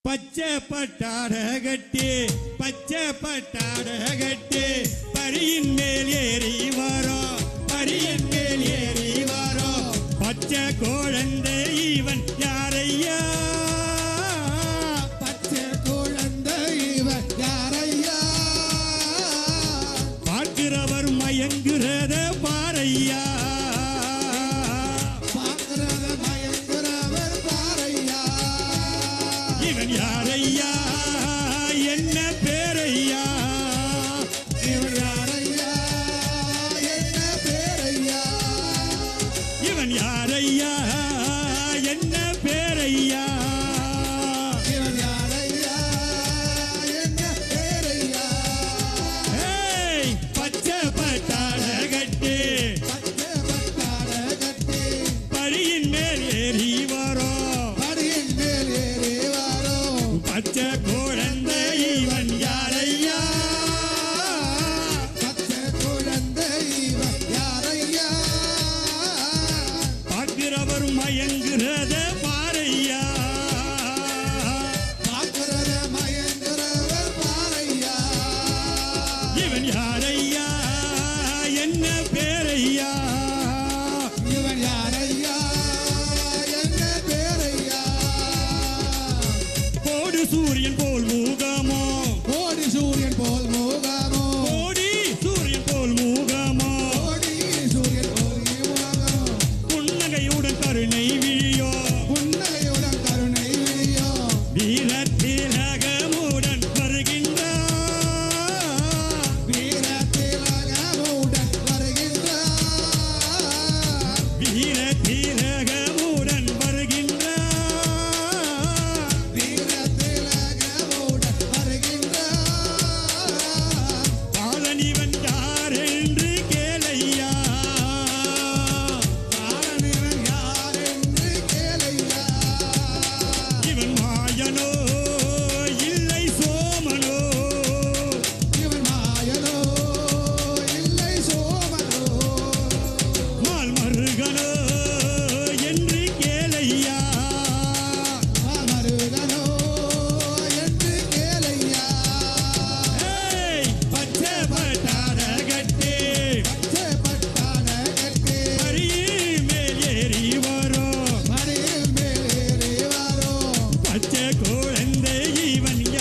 பச்சை பட்டாட கட்டி பச்சை பட்டாட கட்டி பரியின் மேல் ஏறி வரோம் பரியின் மேல் ஏறி வரோம் பச்சை குழந்தை இவன் யாரையா பச்சை குழந்தை இவன் யாரையா பார்க்கிறவர் மயங்குறத பாரையா பார்க்கிறத மயங்குறவர் பாரையா இவன் யாரையா என்ன பேரையா இவன் யாரையா என்ன பேரையா இவன் யாரையா என்ன பேரையா இவன் யாரையா என்ன பேரையா ஏய், பச்சை பட்டாள கட்டி பச்சை பட்டாட கட்டி பழியின் மேல் ஏறி வரோம் படியின் மேல் ஏறி வரும் பச்சை குழந்தை இவன் யாரையா பச்சை குழந்தை இவன் யாரையா பார்க்கிறவர் மயங்குறத பாரையா பார்க்கிறத மயங்குறவர் பாரையா இவன் யாரையா என்ன பேரையா இவன் யாரையா என்ன பேரையா கோடு சூரியன் போல் மூகமோ கோடி சூரியன் போல் மோகமோ கோடி சூரியன் போல் மூகமோ கோடி சூரியன் போல் முகமோ புன்னகையுடன் கருணை விழியோ புன்னகையுடன் கருணை விழியோ வீர திலகமுடன் வருகின்றார் வீர திலகமுடன் வருகின்றார் வீர திலகமுடன் வருகின்றார் வீர திலகமுடன் வருகின்றார் காலனிவன் யார் என்று கேளையா காரணம் யார் என்று கேளையா இவன் மாயனோ இல்லை சோமனோ இவன் மாயனோ இல்லை சோமனோ மால் மருகனோ என்று கேளையா மருகனோ என்று கேளையா ஏய், பச்சை பட்டாட கட்டி பச்சை பட்டான கட்டி அரியில் மேல் ஏறி வரும் மடியில் மேல் ஏறி வரும் பச்சை குழந்தை இவன்